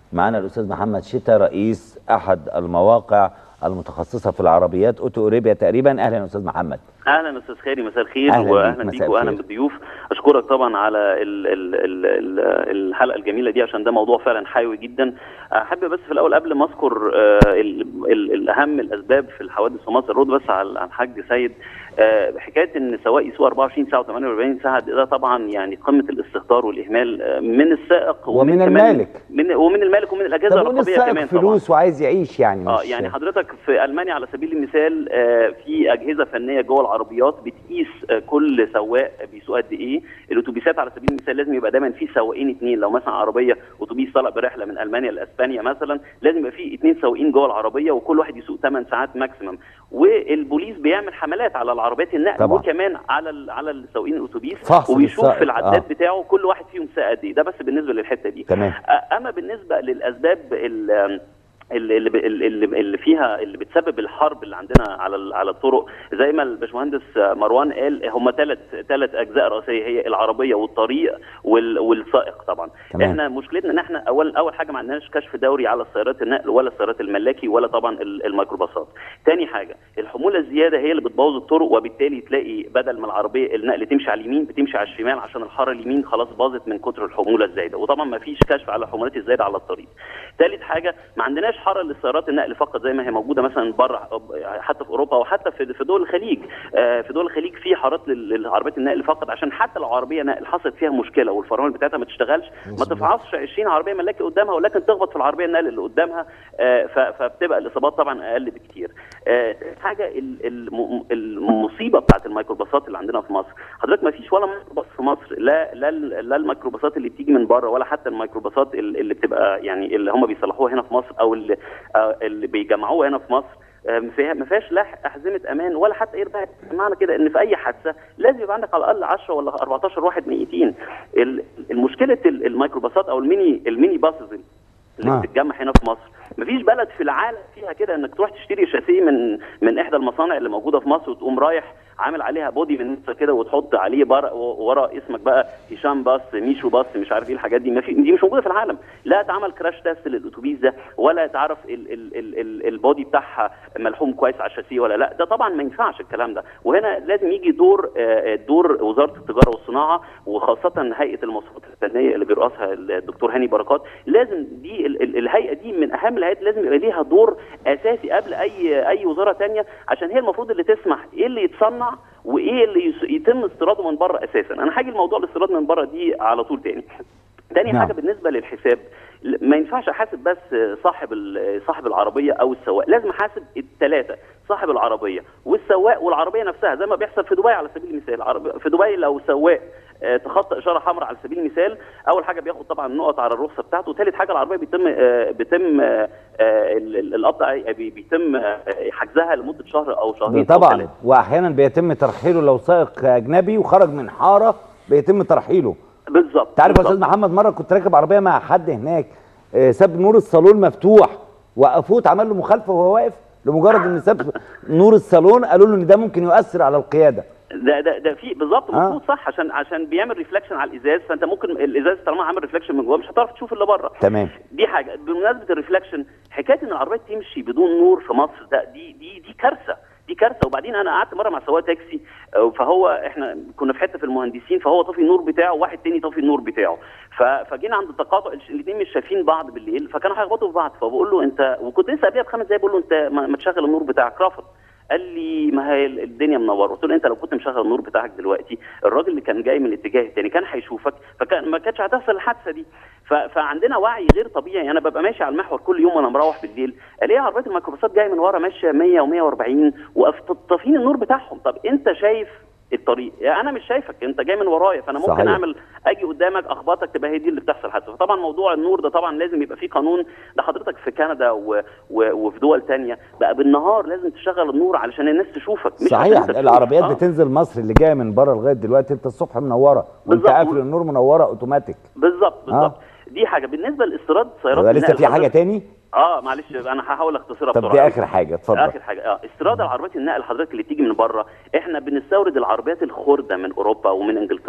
معانا الاستاذ محمد شتا رئيس احد المواقع المتخصصه في العربيات اوتو اوريبيا تقريبا اهلا استاذ محمد اهلا استاذ خيري مساء الخير أهلاً واهلا بيك، بيك مساء واهلا الخير. بالضيوف اشكرك طبعا على ال ال ال ال الحلقه الجميله دي عشان ده موضوع فعلا حيوي جدا احب بس في الاول قبل ما اذكر آه، ال ال الاهم الاسباب في الحوادث في مصر رد بس على على الحاج سيد آه، حكايه ان سواق يسوق 24 ساعه و48 ساعه ده طبعا يعني قمه الاستهتار والاهمال آه، من السائق ومن كمان- المالك. من ومن المالك ومن الاجهزه طب قول الرقابيه السائق كمان طبعا فلوس وعايز يعيش يعني اه مش- يعني حضرتك في المانيا على سبيل المثال آه، في اجهزه فنيه جوه العربيات بتقيس آه، كل سواق بيسوق قد ايه الاتوبيسات على سبيل المثال لازم يبقى دايما في سواقين اثنين لو مثلا عربيه اتوبيس طالع برحله من المانيا لاسبانيا مثلا لازم يبقى في اثنين سواقين جوه العربيه وكل واحد يسوق 8 ساعات ماكسيمم والبوليس بيعمل حملات على العربيات النقل طبعا. وكمان على ال- على السواقين الاتوبيس فحص وبيشوف للسائق، في العداد آه. بتاعه كل واحد فيهم ساق قد ايه ده بس بالنسبه للحته دي تمام اما بالنسبه للاسباب ال- اللي اللي اللي اللي فيها اللي بتسبب الحرب اللي عندنا على ال- على الطرق زي ما الباشمهندس مروان قال هم ثلاث ثلاث اجزاء رئيسيه هي العربيه والطريق وال- والسائق طبعا تمام. احنا مشكلتنا ان احنا اول اول حاجه ما عندناش كشف دوري على السيارات النقل ولا السيارات الملاكي ولا طبعا ال- الميكروباصات تاني حاجه الحموله الزياده هي اللي بتبوظ الطرق وبالتالي تلاقي بدل ما العربيه النقل تمشي على اليمين بتمشي على الشمال عشان الحاره اليمين خلاص باظت من كتر الحموله الزايده وطبعا ما فيش كشف على الحمولات الزايده على الطريق ثالث حاجه ما عندناش حاره للسيارات النقل فقط زي ما هي موجوده مثلا بره حتى في اوروبا وحتى في في دول الخليج آه، في دول الخليج في حارات لل- للعربيات النقل فقط عشان حتى لو عربيه نقل حصلت فيها مشكله والفرامل بتاعتها ما تشتغلش ما مظبوط. تفعصش 20 عربيه ملاكي قدامها ولكن تخبط في العربيه النقل اللي قدامها آه، ف- فبتبقى الاصابات طبعا اقل بكتير آه، حاجه ال- الم- المصيبه بتاعت الميكروباصات اللي عندنا في مصر حضرتك ما فيش ولا ميكروباص في مصر لا لا ال- لا الميكروباصات اللي بتيجي من بره ولا حتى الميكروباصات ال- اللي بتبقى يعني اللي هم بيصلحوها هنا في مصر او اللي, آه، اللي بيجمعوها هنا في مصر آه، ما فيها- ما فيهاش لا احزمه امان ولا حتى ايرباج معنى كده ان في اي حادثه لازم يبقى عندك على الاقل 10 ولا 14 واحد ميتين ال- المشكله ال- الميكروباصات او الميني الميني باسز اللي آه. بتتجمع هنا في مصر مفيش بلد في العالم فيها كده انك تروح تشتري شاسيه من من احدى المصانع اللي موجوده في مصر وتقوم رايح عامل عليها بودي من نص كده وتحط عليه بر- ورا اسمك بقى هشام باص ميشو باص مش عارف ايه الحاجات دي ما في دي مش موجوده في العالم لا اتعمل كراش تيست للاتوبيس ده ولا اتعرف ال ال ال ال البودي بتاعها ملحوم كويس على الشاسيه ولا لا ده طبعا ما ينفعش الكلام ده وهنا لازم يجي دور آه، دور وزاره التجاره والصناعه وخاصه هيئه المواصفات الفنيه اللي بيرأسها الدكتور هاني بركات لازم دي ال- ال- الهيئه دي من اهم الهيئات لازم يبقى ليها دور اساسي قبل اي اي وزاره تانية عشان هي المفروض اللي تسمح ايه اللي يتصنع وايه اللي يس- يتم استيراده من بره اساسا انا هاجي الموضوع الاستيراد من بره دي على طول تاني تاني نعم. حاجه بالنسبه للحساب ل- ما ينفعش احاسب بس صاحب ال- صاحب العربيه او السواق لازم احاسب الثلاثه صاحب العربيه والسواق والعربيه نفسها زي ما بيحصل في دبي على سبيل المثال عرب- في دبي لو سواق آه، تخطى اشاره حمراء على سبيل المثال اول حاجه بياخد طبعا نقط على الرخصه بتاعته وثالث حاجه العربيه بيتم آه، بيتم آه، آه، ال- ال- القطع آه، بي- بيتم آه، حجزها لمده شهر او شهرين أو طبعا ثلاثة. واحيانا بيتم ترحيله لو سائق اجنبي وخرج من حاره بيتم ترحيله بالظبط انت عارف يا بالظبط. استاذ محمد مره كنت راكب عربيه مع حد هناك آه، ساب نور الصالون مفتوح وقفوه اتعمل له مخالفه وهو واقف لمجرد ان ساب نور الصالون قالوا له ان ده ممكن يؤثر على القياده ده ده ده في بالظبط آه. مظبوط صح عشان عشان بيعمل ريفلكشن على الازاز فانت ممكن الازاز طالما عامل ريفلكشن من جوه مش هتعرف تشوف اللي بره تمام دي حاجه بمناسبه الريفلكشن حكايه ان العربيات تمشي بدون نور في مصر ده دي دي دي كارثه دي كارثه وبعدين انا قعدت مره مع سواق تاكسي آه، فهو احنا كنا في حته في المهندسين فهو طفي النور بتاعه وواحد تاني طفي النور بتاعه ف- فجينا عند التقاطع الاثنين مش شايفين بعض بالليل فكانوا هيخبطوا في بعض فبقول له انت وكنت لسه قبلها بخمس دقايق بقول له انت ما ما تشغل النور بتاعك رافض قال لي ما هي الدنيا منوره قلت له انت لو كنت مشغل النور بتاعك دلوقتي الراجل اللي كان جاي من الاتجاه الثاني كان هيشوفك فكان ما كانتش هتحصل الحادثه دي ف... فعندنا وعي غير طبيعي انا ببقى ماشي على المحور كل يوم وانا مروح بالليل الاقي عربيات الميكروباصات جايه من ورا ماشيه 100 و140 وطافين النور بتاعهم طب انت شايف الطريق يعني انا مش شايفك انت جاي من ورايا فانا ممكن صحيح. اعمل اجي قدامك اخبطك تبقى هي دي اللي بتحصل حادثه فطبعا موضوع النور ده طبعا لازم يبقى فيه قانون ده حضرتك في كندا و... و... وفي دول تانية بقى بالنهار لازم تشغل النور علشان الناس تشوفك مش عشان صحيح انت تشوف. العربيات آه. بتنزل مصر اللي جايه من بره لغايه دلوقتي انت الصبح منوره وانت بالظبط. قافل النور منوره اوتوماتيك بالظبط بالظبط دي حاجه بالنسبه لاستيراد سيارات يبقى لسه النقل في حاجه حضرتك- تاني اه معلش انا هحاول اختصرها طب بسرعه دي اخر حاجه اتفضل اخر حاجه اه استيراد العربيات النقل حضرتك اللي تيجي من بره احنا بنستورد العربيات الخرده من اوروبا ومن انجلترا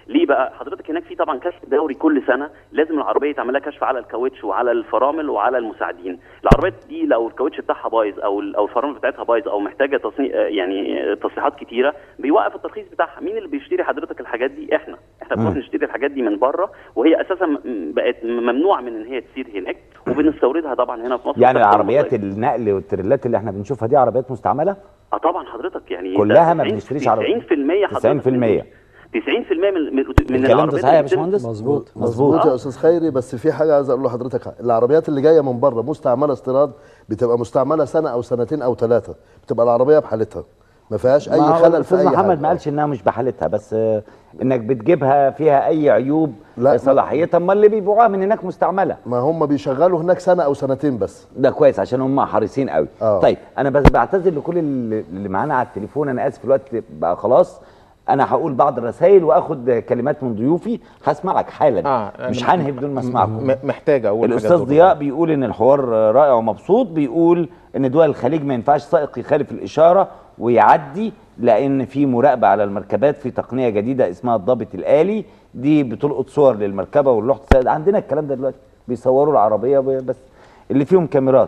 ليه بقى حضرتك هناك في طبعا كشف دوري كل سنه لازم العربيه يتعمل لها كشف على الكاوتش وعلى الفرامل وعلى المساعدين العربيات دي لو الكاوتش بتاعها بايظ او ال- او الفرامل بتاعتها بايظ او محتاجه تصنيع يعني تصليحات كتيره بيوقف الترخيص بتاعها مين اللي بيشتري حضرتك الحاجات دي احنا احنا بنروح مم. نشتري الحاجات دي من بره وهي اساسا م- بقت ممنوع من ان هي تسير هناك وبنستوردها طبعا هنا في مصر يعني تحت العربيات المصايب. النقل والتريلات اللي احنا بنشوفها دي عربيات مستعمله اه طبعا حضرتك يعني كلها ده ما 90 بنشتريش عربية. 90% حضرتك 90% 90% من من, من الكلام ده العربيات صحيح يا اللي بتنزل- باشمهندس مظبوط مظبوط. مظبوط آه. يا استاذ خيري بس في حاجه عايز اقول لحضرتك العربيات اللي جايه من بره مستعمله استيراد بتبقى مستعمله سنه او سنتين او ثلاثه بتبقى العربيه بحالتها ما فيهاش اي ما هو خلل في الاستاذ اي محمد حاجه ما قالش انها مش بحالتها بس آه، انك بتجيبها فيها اي عيوب لا، صلاحيتها امال اللي بيبيعوها من هناك مستعمله ما هم بيشغلوا هناك سنه او سنتين بس ده كويس عشان هم حريصين قوي آه. طيب انا بس بعتذر لكل اللي اللي معانا على التليفون انا اسف الوقت بقى خلاص انا هقول بعض الرسائل واخد كلمات من ضيوفي هسمعك حالا آه، أنا مش م- هنهي بدون ما اسمعكم م- محتاج اقول حاجة الاستاذ دول. ضياء بيقول ان الحوار رائع ومبسوط بيقول ان دول الخليج ما ينفعش سائق يخالف الاشاره ويعدي لان في مراقبه على المركبات في تقنيه جديده اسمها الضابط الالي دي بتلقط صور للمركبه واللوحه السائد عندنا الكلام ده دلوقتي بيصوروا العربيه ب- بس اللي فيهم كاميرات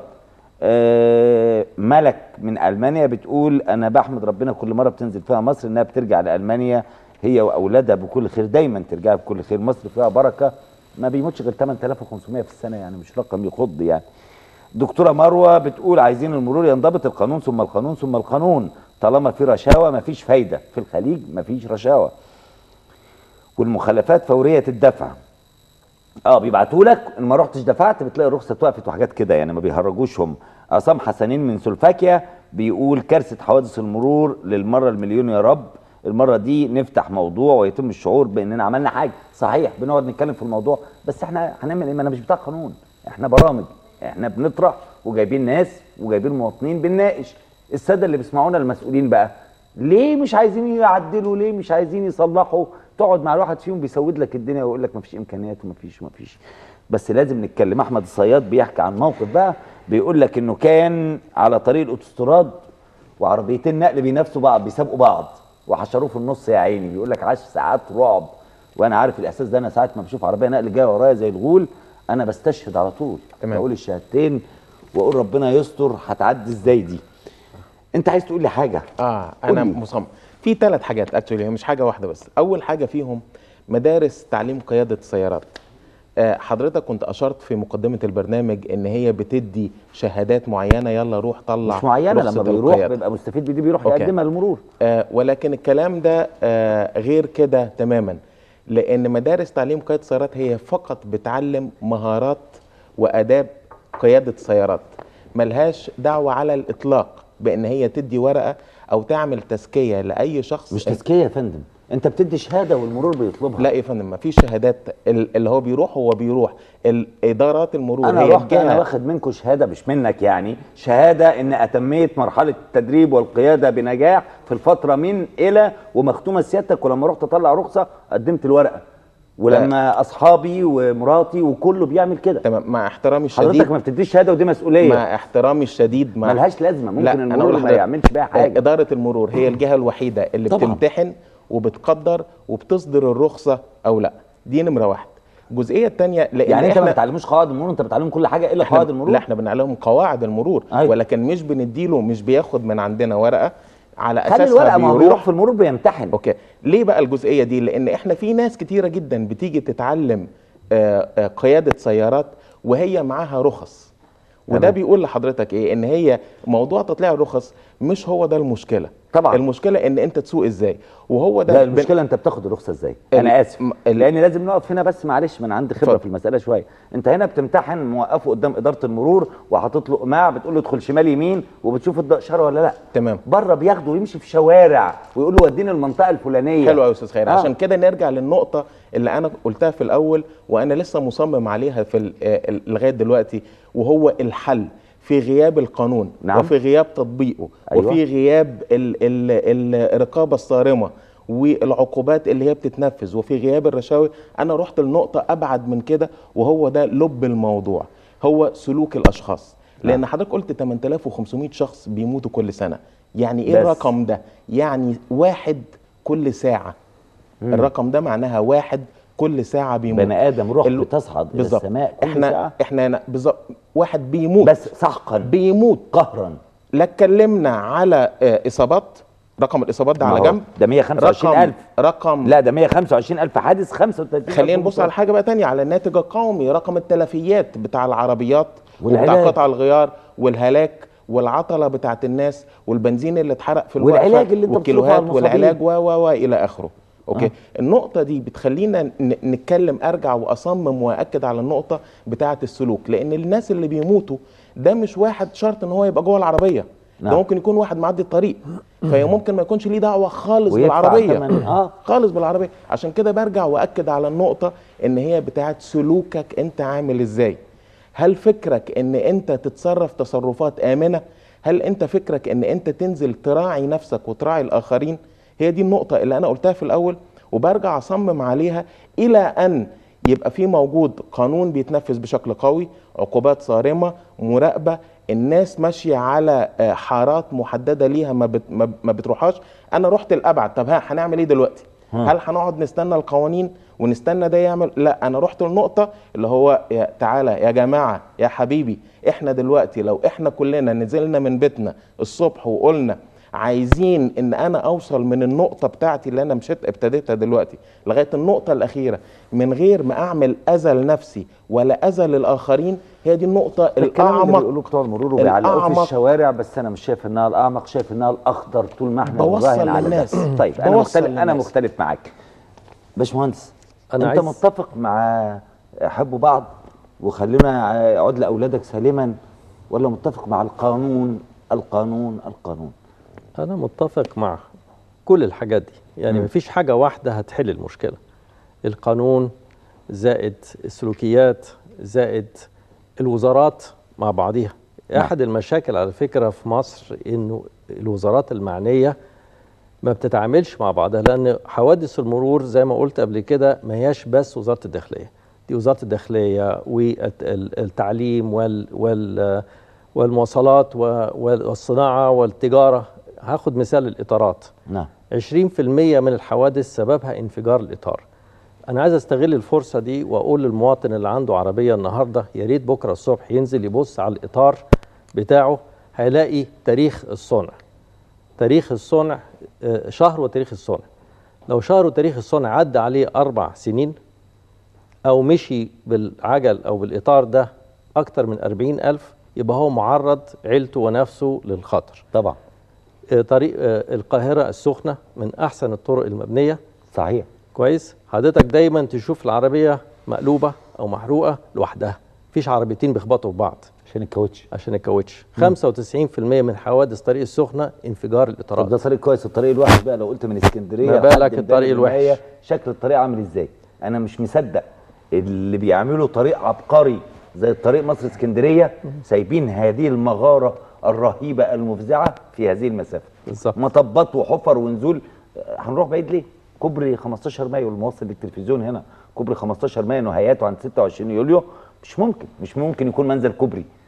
آه، ملك من المانيا بتقول انا بحمد ربنا كل مره بتنزل فيها مصر انها بترجع لالمانيا هي واولادها بكل خير دايما ترجع بكل خير مصر فيها بركه ما بيموتش غير 8500 في السنه يعني مش رقم يخض يعني دكتوره مروه بتقول عايزين المرور ينضبط القانون ثم القانون ثم القانون طالما في رشاوى مفيش فايده في الخليج مفيش رشاوى والمخالفات فوريه الدفع اه بيبعتوا لك ان ما رحتش دفعت بتلاقي الرخصه اتوقفت وحاجات كده يعني ما بيهرجوش هم عصام حسنين من سلفاكيا بيقول كارثه حوادث المرور للمره المليون يا رب المره دي نفتح موضوع ويتم الشعور باننا عملنا حاجه صحيح بنقعد نتكلم في الموضوع بس احنا هنعمل ايه ما انا مش بتاع قانون احنا برامج احنا بنطرح وجايبين ناس وجايبين مواطنين بنناقش الساده اللي بيسمعونا المسؤولين بقى ليه مش عايزين يعدلوا ليه مش عايزين يصلحوا تقعد مع الواحد فيهم بيسود لك الدنيا ويقول لك مفيش امكانيات ومفيش ومفيش بس لازم نتكلم احمد الصياد بيحكي عن موقف بقى بيقول لك انه كان على طريق الاوتوستراد وعربيتين نقل بينافسوا بعض بيسابقوا بعض وحشروه في النص يا عيني بيقول لك عاش ساعات رعب وانا عارف الاحساس ده انا ساعات ما بشوف عربيه نقل جايه ورايا زي الغول انا بستشهد على طول تمام. بقول الشهادتين واقول ربنا يستر هتعدي ازاي دي انت عايز تقول لي حاجه اه انا قول لي. مصمم في ثلاث حاجات اكشولي هي مش حاجه واحده بس اول حاجه فيهم مدارس تعليم قياده السيارات آه، حضرتك كنت اشرت في مقدمه البرنامج ان هي بتدي شهادات معينه يلا روح طلع مش معينه رخصة لما بيروح القيادة. بيبقى مستفيد بدي بيروح أوكي. يقدمها للمرور آه، ولكن الكلام ده آه، غير كده تماما لان مدارس تعليم قياده السيارات هي فقط بتعلم مهارات واداب قياده سيارات ملهاش دعوه على الاطلاق بان هي تدي ورقه او تعمل تزكيه لاي شخص مش تزكيه يا فندم انت بتدي شهاده والمرور بيطلبها لا يا فندم ما فيش شهادات ال- اللي هو بيروح هو بيروح الادارات المرور انا هي رحت انا الجهة- واخد منكم شهاده مش منك يعني شهاده ان اتميت مرحله التدريب والقياده بنجاح في الفتره من الى ومختومه سيادتك ولما رحت اطلع رخصه قدمت الورقه ولما اصحابي ومراتي وكله بيعمل كده تمام مع احترامي الشديد حضرتك ما بتديش شهاده ودي مسؤوليه مع احترامي الشديد مع ملهاش لازمه ممكن لا، أنا المرور أقول ما لحضرتك، يعملش بيها حاجه إدارة المرور هي الجهة الوحيدة اللي طبعاً. بتمتحن وبتقدر وبتصدر الرخصة أو لا دي نمرة واحد الجزئية الثانية لأن يعني انت ما إحنا بتعلموش قواعد المرور انت بتعلم كل حاجه الا احنا قواعد المرور لا احنا بنعلمهم قواعد المرور أيوة. ولكن مش بنديله مش بياخد من عندنا ورقة على خلي أساسها الورقه ما هو بيروح بيروح في المرور بيمتحن اوكي ليه بقى الجزئيه دي لان احنا في ناس كتيره جدا بتيجي تتعلم آه، آه، قياده سيارات وهي معاها رخص وده تمام. بيقول لحضرتك ايه ان هي موضوع تطليع الرخص مش هو ده المشكله طبعا. المشكله ان انت تسوق ازاي وهو ده لا بن- المشكله انت بتاخد الرخصه ازاي ال- انا اسف م- ال- لان لازم نقف هنا بس معلش ما انا عندي خبره اتفضل. في المساله شويه انت هنا بتمتحن موقفه قدام اداره المرور وحاطط له قماع بتقول له ادخل شمال يمين وبتشوف ادى اشاره ولا لا تمام. بره بياخده ويمشي في شوارع ويقول له وديني المنطقه الفلانيه حلو قوي يا استاذ خير آه. عشان كده نرجع للنقطه اللي انا قلتها في الاول وانا لسه مصمم عليها في ال- آه، ال- لغايه دلوقتي وهو الحل في غياب القانون نعم. وفي غياب تطبيقه أيوة. وفي غياب ال ال الرقابه الصارمه والعقوبات اللي هي بتتنفذ وفي غياب الرشاوي انا رحت لنقطه ابعد من كده وهو ده لب الموضوع هو سلوك الاشخاص لان حضرتك قلت 8500 شخص بيموتوا كل سنه يعني ايه بس. الرقم ده يعني واحد كل ساعه الرقم ده معناها واحد كل ساعه بيموت بني ادم روح ال- بتصعد الى بالظبط. السماء كل احنا ساعه احنا هنا بالظبط واحد بيموت بس سحقا بيموت قهرا لا اتكلمنا على آه، اصابات رقم الاصابات ده ما على هو جنب ده 125000 رقم, رقم لا ده 125000 حادث 35 خلينا نبص على حاجه بقى تانية على الناتج القومي رقم التلفيات بتاع العربيات وبتاع والعلاج. قطع الغيار والهلاك والعطله بتاعت الناس والبنزين اللي اتحرق في الوقفه والعلاج اللي انت بتصرفه على والكيلوهات المصابين. والعلاج و و و الى اخره اوكي آه. النقطه دي بتخلينا ن- نتكلم ارجع واصمم واكد على النقطه بتاعه السلوك لان الناس اللي بيموتوا ده مش واحد شرط ان هو يبقى جوه العربيه نعم. ده ممكن يكون واحد معدي الطريق فهي ممكن ما يكونش ليه دعوه خالص ويدفع بالعربيه ثمن- آه. خالص بالعربيه عشان كده برجع واكد على النقطه ان هي بتاعت سلوكك انت عامل ازاي هل فكرك ان انت تتصرف تصرفات امنه هل انت فكرك ان انت تنزل تراعي نفسك وتراعي الاخرين هي دي النقطه اللي انا قلتها في الاول وبرجع اصمم عليها الى ان يبقى في موجود قانون بيتنفذ بشكل قوي عقوبات صارمه مراقبه الناس ماشيه على آه، حارات محدده ليها ما بت ما ما بتروحهاش انا رحت الابعد طب ها هنعمل ايه دلوقتي هل هنقعد نستنى القوانين ونستنى ده يعمل لا انا رحت النقطه اللي هو يا تعالى يا جماعه يا حبيبي احنا دلوقتي لو احنا كلنا نزلنا من بيتنا الصبح وقلنا عايزين ان انا اوصل من النقطه بتاعتي اللي انا مشيت ابتديتها دلوقتي لغايه النقطه الاخيره من غير ما اعمل اذى لنفسي ولا اذى للاخرين هي دي النقطه الكلام اللي الاعمق بيقولوه بتوع المرور وبيعلقوه في الأعمق. الشوارع بس انا مش شايف انها الاعمق شايف انها الاخضر طول ما احنا بوصل بنراهن على ده. للناس. طيب انا بوصل مختلف انا للناس. مختلف معاك باشمهندس أنا انت عايز- متفق مع حبوا بعض وخلونا عد لاولادك سالما ولا متفق مع القانون القانون القانون أنا متفق مع كل الحاجات دي يعني مم. مفيش حاجة واحدة هتحل المشكلة القانون زائد السلوكيات زائد الوزارات مع بعضيها نعم. أحد المشاكل على فكرة في مصر إنه الوزارات المعنية ما بتتعاملش مع بعضها لأن حوادث المرور زي ما قلت قبل كده ما هياش بس وزارة الداخلية دي وزارة الداخلية والتعليم وال وال والمواصلات و- والصناعة والتجارة هاخد مثال الإطارات نعم 20% من الحوادث سببها انفجار الإطار أنا عايز أستغل الفرصة دي وأقول للمواطن اللي عنده عربية النهاردة يا ريت بكرة الصبح ينزل يبص على الإطار بتاعه هيلاقي تاريخ الصنع تاريخ الصنع آه، شهر وتاريخ الصنع لو شهر وتاريخ الصنع عدى عليه أربع سنين أو مشي بالعجل أو بالإطار ده أكتر من أربعين ألف يبقى هو معرض عيلته ونفسه للخطر طبعا آه، طريق آه، القاهرة السخنة من أحسن الطرق المبنية صحيح كويس حضرتك دايما تشوف العربية مقلوبة أو محروقة لوحدها مفيش عربيتين بيخبطوا في بعض عشان الكاوتش عشان الكاوتش 95% من حوادث طريق السخنة انفجار طب ده الإطارات طريق كويس الطريق الوحش بقى لو قلت من اسكندريه ما لحد بالك ميدان الطريق الوحش؟ الرماية، شكل الطريق عامل ازاي انا مش مصدق اللي بيعملوا طريق عبقري زي الطريق مصر اسكندريه سايبين هذه المغاره الرهيبه المفزعه في هذه المسافه بالظبط. مطبات وحفر ونزول آه، هنروح بعيد ليه كوبري 15 مايو الموصل للتلفزيون هنا كوبري 15 مايو نهايته عند 26 يوليو مش ممكن مش ممكن يكون منزل كوبري